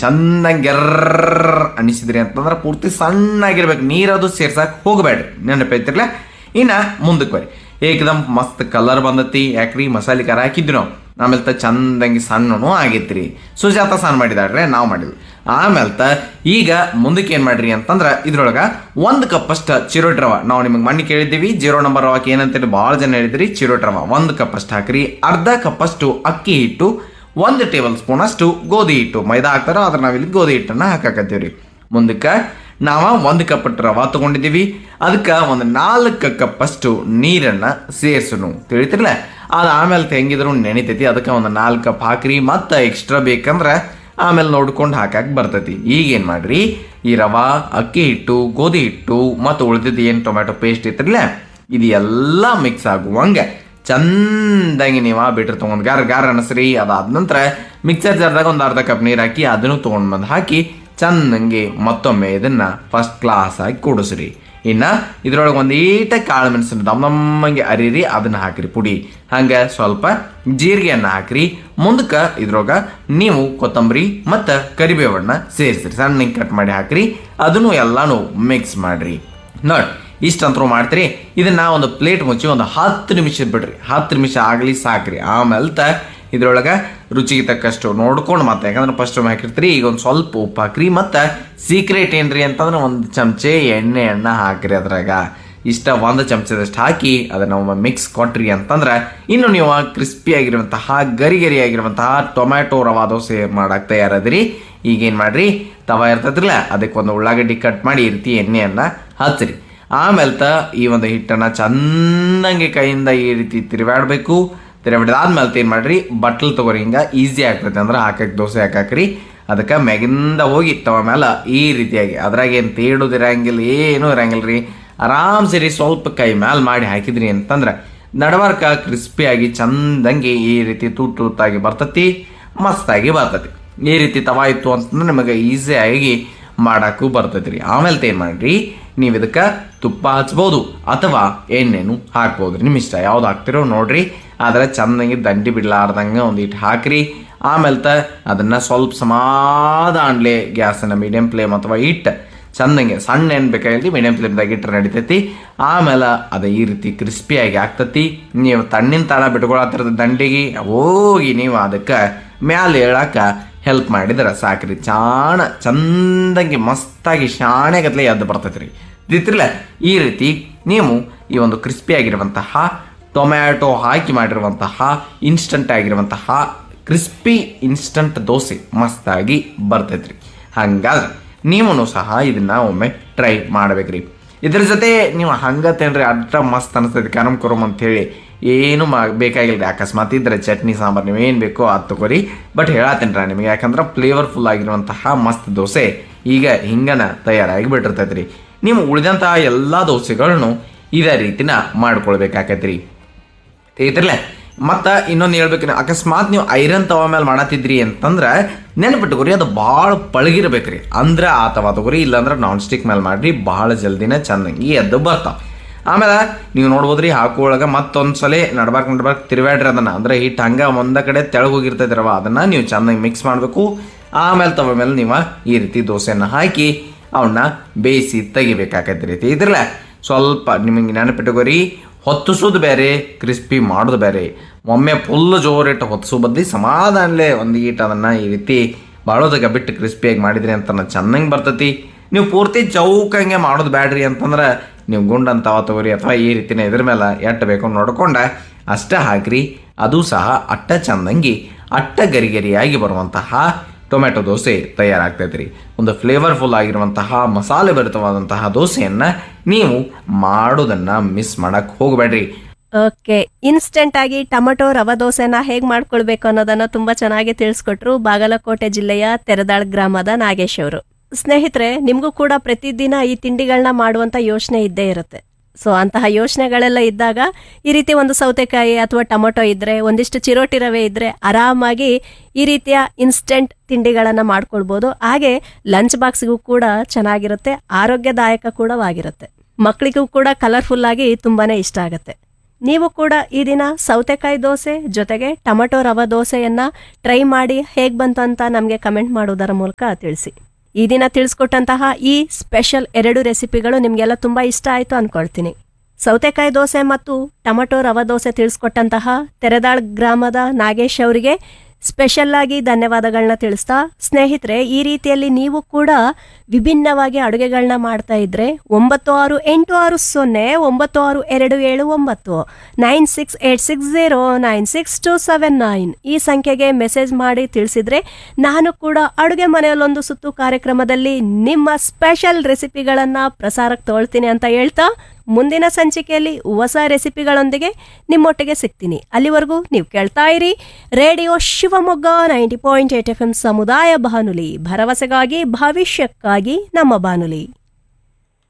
ಚಂದಂಗೆ ಎರ್ರ ಅನಿಸಿದ್ರಿ ಅಂತಂದ್ರೆ ಪೂರ್ತಿ ಸಣ್ಣಾಗಿರ್ಬೇಕು ನೀರದು ಸೇರ್ಸಕ್ ಹೋಗಬೇಡ್ರಿ ನೆನಪೈತಿರ್ಲ ಇನ್ನ ಮುಂದಕ್ಕೆ ಬರ್ರಿ ಏಕದಮ್ ಮಸ್ತ್ ಕಲರ್ ಬಂದತಿ ಯಾಕ್ರಿ ಮಸಾಲೆ ಖಾರ ಹಾಕಿದ್ವಿ ನಾವು ಆಮೇಲೆ ತ ಚಂದಂಗಿ ಸಣ್ಣನು ಆಗೈತ್ರಿ ಸುಜಾತ ಸಣ್ಣ ಮಾಡಿದಾಡ್ರೆ ನಾವು ಮಾಡಿದ್ವಿ ಆಮೇಲೆ ತ ಈಗ ಮುಂದಕ್ಕೆ ಏನು ಮಾಡ್ರಿ ಅಂತಂದ್ರೆ ಇದ್ರೊಳಗೆ ಒಂದು ಕಪ್ ಅಷ್ಟು ಚಿರೋಟ್ ರವ ನಾವು ನಿಮಗೆ ಮಣ್ಣು ಕೇಳಿದ್ದೀವಿ ಜೀರೋ ನಂಬರ್ ರವಾಕ್ ಏನಂತೇಳಿ ಭಾಳ ಜನ ಹೇಳಿದ್ರಿ ಚಿರೋಟ್ ರವ ಒಂದು ಕಪ್ ಅಷ್ಟು ಹಾಕ್ರಿ ಅರ್ಧ ಕಪ್ ಅಷ್ಟು ಅಕ್ಕಿ ಹಿಟ್ಟು ಒಂದು ಟೇಬಲ್ ಸ್ಪೂನ್ ಅಷ್ಟು ಗೋಧಿ ಹಿಟ್ಟು ಮೈದಾ ಹಾಕ್ತಾರೋ ಅದ್ರ ನಾವಿಲ್ಲಿ ಗೋಧಿ ಹಿಟ್ಟನ್ನು ಹಾಕಾಕತ್ತೀವಿ ರೀ ಮುಂದಕ್ಕೆ ನಾವು ಒಂದು ಕಪ್ ರವ ತಗೊಂಡಿದ್ದೀವಿ ಅದಕ್ಕೆ ಒಂದು ನಾಲ್ಕು ಕಪ್ ಅಷ್ಟು ನೀರನ್ನು ಸೇರಿಸೋನು ತಿಳಿತಿರ್ಲ ಅದು ಆಮೇಲೆ ಹೆಂಗಿದ್ರು ನೆನಿತೈತಿ ಅದಕ್ಕೆ ಒಂದು ನಾಲ್ಕು ಕಪ್ ಹಾಕ್ರಿ ಮತ್ತೆ ಎಕ್ಸ್ಟ್ರಾ ಬೇಕಂದ್ರೆ ಆಮೇಲೆ ನೋಡ್ಕೊಂಡು ಹಾಕಕ್ಕೆ ಬರ್ತೈತಿ ಈಗೇನು ಮಾಡ್ರಿ ಈ ರವಾ ಅಕ್ಕಿ ಹಿಟ್ಟು ಗೋಧಿ ಹಿಟ್ಟು ಮತ್ತು ಉಳಿದಿದ್ದು ಏನು ಟೊಮ್ಯಾಟೊ ಪೇಸ್ಟ್ ಇತ್ತಿರಲ್ಲ ಇದು ಎಲ್ಲ ಮಿಕ್ಸ್ ಆಗುವಂಗೆ ಚಂದಾಗಿ ನೀವು ಬಿಟ್ರೆ ತೊಗೊಂಡು ಗಾರ ಗಾರ ಅನಸ್ರಿ ಅದಾದ ನಂತರ ಮಿಕ್ಸರ್ ಜಾರ್ದಾಗ ಒಂದು ಅರ್ಧ ಕಪ್ ನೀರು ಹಾಕಿ ಅದನ್ನು ತೊಗೊಂಡು ಬಂದು ಹಾಕಿ ಚಂದಂಗೆ ಮತ್ತೊಮ್ಮೆ ಇದನ್ನ ಫಸ್ಟ್ ಕ್ಲಾಸ್ ಆಗಿ ಕೂಡಿಸ್ರಿ ಇನ್ನು ಇದ್ರೊಳಗೆ ಒಂದು ಈಟ ಕಾಳು ಮೆಣಸನ್ನು ದಮ್ ದಮ್ಮಂಗೆ ಅರಿರಿ ಅದನ್ನ ಹಾಕ್ರಿ ಪುಡಿ ಹಂಗೆ ಸ್ವಲ್ಪ ಜೀರಿಗೆಯನ್ನು ಹಾಕ್ರಿ ಮುಂದಕ್ಕೆ ಇದ್ರೊಳಗೆ ನೀವು ಕೊತ್ತಂಬರಿ ಮತ್ತು ಕರಿಬೇವನ್ನ ಸೇರಿಸ್ರಿ ಸಣ್ಣಗೆ ಕಟ್ ಮಾಡಿ ಹಾಕ್ರಿ ಅದನ್ನು ಎಲ್ಲಾನು ಮಿಕ್ಸ್ ಮಾಡ್ರಿ ನೋಡಿ ಇಷ್ಟಂತರೂ ಮಾಡ್ತೀರಿ ಇದನ್ನ ಒಂದು ಪ್ಲೇಟ್ ಮುಚ್ಚಿ ಒಂದು ಹತ್ತು ನಿಮಿಷ ಬಿಡ್ರಿ ಹತ್ತು ನಿಮಿಷ ಆಗಲಿ ಸಾಕ್ರಿ ಆಮೇಲೆ ತ ಇದ್ರೊಳಗೆ ರುಚಿಗೆ ತಕ್ಕಷ್ಟು ನೋಡ್ಕೊಂಡು ಮತ್ತೆ ಯಾಕಂದ್ರೆ ಫಸ್ಟ್ ಹಾಕಿರ್ತೀರಿ ಈಗ ಒಂದು ಸ್ವಲ್ಪ ಉಪ್ಪು ಹಾಕ್ರಿ ಮತ್ತು ಸೀಕ್ರೆಟ್ ಏನ್ರಿ ಅಂತಂದ್ರೆ ಒಂದು ಚಮಚೆ ಎಣ್ಣೆ ಎಣ್ಣ ಹಾಕ್ರಿ ಅದ್ರಾಗ ಇಷ್ಟ ಒಂದು ಚಮಚದಷ್ಟು ಹಾಕಿ ಅದನ್ನು ಒಮ್ಮೆ ಮಿಕ್ಸ್ ಕೊಟ್ರಿ ಅಂತಂದ್ರೆ ಇನ್ನು ನೀವು ಕ್ರಿಸ್ಪಿ ಆಗಿರುವಂತಹ ಗರಿ ಗರಿ ಆಗಿರುವಂತಹ ಟೊಮ್ಯಾಟೊ ರವಾ ದೋಸೆ ಮಾಡಕ್ಕೆ ತಯಾರದ್ರಿ ಈಗೇನು ಮಾಡ್ರಿ ತವ ಇರ್ತದ್ರಲ್ಲ ಅದಕ್ಕೆ ಒಂದು ಉಳ್ಳಾಗಡ್ಡಿ ಕಟ್ ಮಾಡಿ ಈ ರೀತಿ ಎಣ್ಣೆಯನ್ನು ಹಚ್ಚ್ರಿ ಆಮೇಲೆ ತ ಈ ಒಂದು ಹಿಟ್ಟನ್ನು ಚಂದಂಗೆ ಕೈಯಿಂದ ಈ ರೀತಿ ತಿರುವಾಡಬೇಕು ತಿರುವಾಡಿದಾದ್ಮೇಲೆ ಏನು ಮಾಡ್ರಿ ಬಟ್ಲು ತಗೋರಿ ಹಿಂಗೆ ಈಸಿ ಆಗ್ತೈತೆ ಅಂದ್ರೆ ಹಾಕಕ್ಕೆ ದೋಸೆ ಹಾಕಾಕ್ರಿ ಅದಕ್ಕೆ ಮ್ಯಾಗಿಂದ ಹೋಗಿ ತವ ಮೇಲೆ ಈ ರೀತಿಯಾಗಿ ಅದ್ರಾಗ ಏನು ತೇಡೋದು ಇರಂಗಿಲ್ಲ ಏನೂ ಇರಂಗಿಲ್ಲ ರೀ ಆರಾಮ್ ಸರಿ ಸ್ವಲ್ಪ ಕೈ ಮ್ಯಾಲೆ ಮಾಡಿ ಹಾಕಿದ್ರಿ ಅಂತಂದ್ರೆ ನಡವರ್ಕ ಕ್ರಿಸ್ಪಿಯಾಗಿ ಚಂದಂಗೆ ಈ ರೀತಿ ತೂತ್ ತೂತಾಗಿ ಬರ್ತತಿ ಮಸ್ತಾಗಿ ಬರ್ತತಿ ಈ ರೀತಿ ತವಾ ಇತ್ತು ಅಂತಂದ್ರೆ ನಿಮಗೆ ಈಸಿಯಾಗಿ ಮಾಡಕ್ಕೂ ಬರ್ತೈತಿ ರೀ ಆಮೇಲೆ ಏನು ಮಾಡ್ರಿ ನೀವು ಇದಕ್ಕೆ ತುಪ್ಪ ಹಚ್ಬೋದು ಅಥವಾ ಎಣ್ಣೆನು ಹಾಕ್ಬೋದು ರೀ ನಿಮ್ಮ ಇಷ್ಟ ಯಾವ್ದು ಹಾಕ್ತಿರೋ ನೋಡ್ರಿ ಆದರೆ ಚಂದಂಗೆ ದಂಡಿ ಬಿಡ್ಲಾರ್ದಂಗೆ ಒಂದು ಇಟ್ಟು ಹಾಕ್ರಿ ಆಮೇಲೆ ತ ಅದನ್ನು ಸ್ವಲ್ಪ ಸಮಾಧಾನ್ಲೆ ಗ್ಯಾಸನ್ನು ಮೀಡಿಯಂ ಫ್ಲೇಮ್ ಅಥವಾ ಇಟ್ಟು ಚಂದಂಗೆ ಸಣ್ಣ ಏನು ಬೇಕಾಗಿಲ್ಲ ಮೀಡಿಯಂ ಫ್ಲೇಮ್ದಾಗ ಇಟ್ಟರೆ ನಡಿತೈತಿ ಆಮೇಲೆ ಅದು ಈ ರೀತಿ ಕ್ರಿಸ್ಪಿಯಾಗಿ ಆಗ್ತತಿ ನೀವು ತಣ್ಣಿನ ತಾಣ ಬಿಟ್ಕೊಳತ್ತಿರೋದು ದಂಡಿಗೆ ಹೋಗಿ ನೀವು ಅದಕ್ಕೆ ಮ್ಯಾಲೆ ಹೇಳಕ್ಕ ಹೆಲ್ಪ್ ಮಾಡಿದ್ರೆ ಸಾಕ್ರಿ ಚಾಣ ಚಂದಂಗೆ ಮಸ್ತಾಗಿ ಶಾಣೆಗತ್ಲೆ ಎದ್ದು ಬರ್ತೈತಿ ರೀ ಇದಿತ್ರಲ್ಲ ಈ ರೀತಿ ನೀವು ಈ ಒಂದು ಕ್ರಿಸ್ಪಿ ಆಗಿರುವಂತಹ ಟೊಮ್ಯಾಟೊ ಹಾಕಿ ಮಾಡಿರುವಂತಹ ಇನ್ಸ್ಟಂಟ್ ಆಗಿರುವಂತಹ ಕ್ರಿಸ್ಪಿ ಇನ್ಸ್ಟಂಟ್ ದೋಸೆ ಮಸ್ತಾಗಿ ಬರ್ತೈತ್ರಿ ಹಂಗಾದ್ರೆ ನೀವು ಸಹ ಇದನ್ನ ಒಮ್ಮೆ ಟ್ರೈ ಮಾಡ್ಬೇಕ್ರಿ ಇದ್ರ ಜೊತೆ ನೀವು ಹಂಗ ತಿನ್ರಿ ಅಡ್ಡ ಮಸ್ತ್ ಅನಿಸ್ತೈತಿ ಕರಂ ಕುರುಮ್ ಅಂತೇಳಿ ಏನು ಮಾ ಬೇಕಾಗಿಲ್ಲ ಅಕಸ್ಮಾತ್ ಇದ್ರೆ ಚಟ್ನಿ ಸಾಂಬಾರು ನೀವು ಏನು ಬೇಕೋ ಅದು ತಗೋರಿ ಬಟ್ ಹೇಳತ್ತೀನಿ ನಿಮಗೆ ಯಾಕಂದ್ರೆ ಫ್ಲೇವರ್ಫುಲ್ ಆಗಿರುವಂತಹ ಮಸ್ತ್ ದೋಸೆ ಈಗ ಹಿಂಗನ ತಯಾರಾಗಿ ಬಿಟ್ಟಿರ್ತೈತ್ರಿ ನೀವು ಉಳಿದಂತಹ ಎಲ್ಲ ದೋಸೆಗಳನ್ನು ಇದೇ ರೀತಿನ ಮಾಡ್ಕೊಳ್ಬೇಕಾಕೈತ್ರಿ ತೆಗಿತಿರ್ಲೆ ಮತ್ತು ಇನ್ನೊಂದು ಹೇಳ್ಬೇಕು ಅಕಸ್ಮಾತ್ ನೀವು ಐರನ್ ತವ ಮೇಲೆ ಮಾಡತ್ತಿದ್ರಿ ಅಂತಂದ್ರೆ ನೆನಪಿಟ್ಟುಕೊರಿ ಅದು ಭಾಳ ಪಳಗಿರ್ಬೇಕ್ರಿ ಅಂದ್ರೆ ಆ ತವ ತಗೋರಿ ಇಲ್ಲಾಂದ್ರೆ ನಾನ್ ಸ್ಟಿಕ್ ಮೇಲೆ ಮಾಡ್ರಿ ಭಾಳ ಜಲ್ದಿನ ಚೆನ್ನಾಗಿ ಎದ್ದು ಬರ್ತಾವ ಆಮೇಲೆ ನೀವು ನೋಡ್ಬೋದ್ರಿ ಹಾಕೋಳಗೆ ಮತ್ತೊಂದು ಸಲ ನಡ್ಬಾರ್ಕ್ ನಡ್ಬಾರ್ಕ್ ತಿರುವಾಡ್ರಿ ಅದನ್ನು ಅಂದ್ರೆ ಹಿಟ್ಟು ಹಂಗೆ ಒಂದ ಕಡೆ ತೆಳಗ್ ಹೋಗಿರ್ತೈತಿ ರವ ಅದನ್ನು ನೀವು ಚೆನ್ನಾಗಿ ಮಿಕ್ಸ್ ಮಾಡಬೇಕು ಆಮೇಲೆ ತವ ಮೇಲೆ ನೀವು ಈ ರೀತಿ ದೋಸೆಯನ್ನು ಹಾಕಿ ಅವನ್ನ ಬೇಯಿಸಿ ತೆಗಿಬೇಕಾಕೈತಿ ರೀತಿ ಇದ್ರಲ್ಲ ಸ್ವಲ್ಪ ನಿಮಗೆ ನೆನಪಿಟ್ಟುಕೋರಿ ಹೊತ್ತಿಸೋದು ಬೇರೆ ಕ್ರಿಸ್ಪಿ ಮಾಡೋದು ಬೇರೆ ಒಮ್ಮೆ ಫುಲ್ ಜೋರಿಟ್ಟು ಹೊತ್ತಿಸೋ ಬದ್ಲಿ ಸಮಾಧಾನಲೇ ಒಂದು ಈಟ್ ಅದನ್ನು ಈ ರೀತಿ ಬಾಳೋದಾಗ ಬಿಟ್ಟು ಕ್ರಿಸ್ಪಿಯಾಗಿ ಮಾಡಿದ್ರಿ ಅಂತ ಚೆನ್ನಾಗಿ ಬರ್ತೈತಿ ನೀವು ಪೂರ್ತಿ ಚೌಕಂಗೆ ಮಾಡೋದು ಬ್ಯಾಡ್ರಿ ಅಂತಂದ್ರೆ ನೀವು ಗುಂಡಂತವ ತಗೋರಿ ಅಥವಾ ಈ ರೀತಿನ ಇದ್ರ ಮೇಲೆ ಎಟ್ಟು ಬೇಕು ನೋಡ್ಕೊಂಡ ಅಷ್ಟೇ ಹಾಕ್ರಿ ಅದು ಸಹ ಅಟ್ಟ ಚಂದಂಗಿ ಅಟ್ಟ ಗರಿಗರಿಯಾಗಿ ಬರುವಂತಹ ಟೊಮೆಟೊ ದೋಸೆ ತಯಾರಾಗ್ತೈತೆ ರೀ ಒಂದು ಫ್ಲೇವರ್ಫುಲ್ ಆಗಿರುವಂತಹ ಮಸಾಲೆ ಭರಿತವಾದಂತಹ ದೋಸೆಯನ್ನು ನೀವು ಮಾಡೋದನ್ನು ಮಿಸ್ ಮಾಡಕ್ಕೆ ಹೋಗಬೇಡ್ರಿ ಓಕೆ ಇನ್ಸ್ಟೆಂಟ್ ಆಗಿ ಟೊಮೆಟೊ ರವಾ ದೋಸೆನ ಹೇಗ್ ಮಾಡ್ಕೊಳ್ಬೇಕು ಅನ್ನೋದನ್ನ ತುಂಬಾ ಚೆನ್ನಾಗಿ ತಿಳಿಸ್ಕೊಟ್ರು ಬಾಗಲಕೋಟೆ ಜಿಲ್ಲೆಯ ತೆರದಾಳ್ ಗ್ರಾಮದ ನಾಗೇಶ್ ಅವರು ಸ್ನೇಹಿತರೆ ನಿಮ್ಗೂ ಕೂಡ ಪ್ರತಿದಿನ ಈ ತಿಂಡಿಗಳನ್ನ ಮಾಡುವಂತ ಯೋಚನೆ ಇದ್ದೇ ಇರುತ್ತೆ ಸೊ ಅಂತಹ ಯೋಚನೆಗಳೆಲ್ಲ ಇದ್ದಾಗ ಈ ರೀತಿ ಒಂದು ಸೌತೆಕಾಯಿ ಅಥವಾ ಟೊಮೊಟೊ ಇದ್ರೆ ಒಂದಿಷ್ಟು ಚಿರೋಟಿ ರವೆ ಇದ್ರೆ ಆರಾಮಾಗಿ ಈ ರೀತಿಯ ಇನ್ಸ್ಟೆಂಟ್ ತಿಂಡಿಗಳನ್ನ ಮಾಡ್ಕೊಳ್ಬೋದು ಹಾಗೆ ಲಂಚ್ ಬಾಕ್ಸ್ಗೂ ಕೂಡ ಚೆನ್ನಾಗಿರುತ್ತೆ ಆರೋಗ್ಯದಾಯಕ ಕೂಡ ಆಗಿರುತ್ತೆ ಮಕ್ಕಳಿಗೂ ಕೂಡ ಕಲರ್ಫುಲ್ ಆಗಿ ತುಂಬಾನೇ ಇಷ್ಟ ಆಗುತ್ತೆ ನೀವು ಕೂಡ ಈ ದಿನ ಸೌತೆಕಾಯಿ ದೋಸೆ ಜೊತೆಗೆ ಟೊಮಟೊ ರವೆ ದೋಸೆಯನ್ನ ಟ್ರೈ ಮಾಡಿ ಹೇಗ್ ಬಂತು ಅಂತ ನಮಗೆ ಕಮೆಂಟ್ ಮಾಡೋದರ ಮೂಲಕ ತಿಳಿಸಿ ಈ ದಿನ ತಿಳಿಸ್ಕೊಟ್ಟಂತಹ ಈ ಸ್ಪೆಷಲ್ ಎರಡು ರೆಸಿಪಿಗಳು ನಿಮಗೆಲ್ಲ ತುಂಬಾ ಇಷ್ಟ ಆಯ್ತು ಅನ್ಕೊಳ್ತೀನಿ ಸೌತೆಕಾಯಿ ದೋಸೆ ಮತ್ತು ಟೊಮಟೊ ರವೆ ದೋಸೆ ತಿಳಿಸ್ಕೊಟ್ಟಂತಹ ತೆರೆದಾಳ್ ಗ್ರಾಮದ ನಾಗೇಶ್ ಅವರಿಗೆ ಸ್ಪೆಷಲ್ ಆಗಿ ಧನ್ಯವಾದಗಳನ್ನ ತಿಳಿಸ್ತಾ ಸ್ನೇಹಿತರೆ ಈ ರೀತಿಯಲ್ಲಿ ನೀವು ಕೂಡ ವಿಭಿನ್ನವಾಗಿ ಅಡುಗೆಗಳನ್ನ ಮಾಡ್ತಾ ಇದ್ರೆ ಒಂಬತ್ತು ಆರು ಎಂಟು ಆರು ಸೊನ್ನೆ ಒಂಬತ್ತು ಆರು ಎರಡು ಏಳು ಒಂಬತ್ತು nine six eight six zero nine six two seven nine ಈ ಸಂಖ್ಯೆಗೆ ಮೆಸೇಜ್ ಮಾಡಿ ತಿಳಿಸಿದ್ರೆ ನಾನು ಕೂಡ ಅಡುಗೆ ಮನೆಯಲ್ಲೊಂದು ಸುತ್ತು ಕಾರ್ಯಕ್ರಮದಲ್ಲಿ ನಿಮ್ಮ ಸ್ಪೆಷಲ್ ರೆಸಿಪಿಗಳನ್ನ ಪ್ರಸಾರಕ್ಕೆ ತಗೊಳ್ತೀನಿ ಅಂತ ಹೇಳ್ತಾ ಮುಂದಿನ ಸಂಚಿಕೆಯಲ್ಲಿ ಹೊಸ ರೆಸಿಪಿಗಳೊಂದಿಗೆ ನಿಮ್ಮೊಟ್ಟಿಗೆ ಸಿಗ್ತೀನಿ ಅಲ್ಲಿವರೆಗೂ ನೀವು ಕೇಳ್ತಾ ಇರಿ radio Shivamogga ninety point eight F M ಸಮುದಾಯ ಬಾನುಲಿ ಭರವಸೆಗಾಗಿ ಭವಿಷ್ಯಕ್ಕಾಗಿ ನಮ್ಮ ಬಾನುಲಿ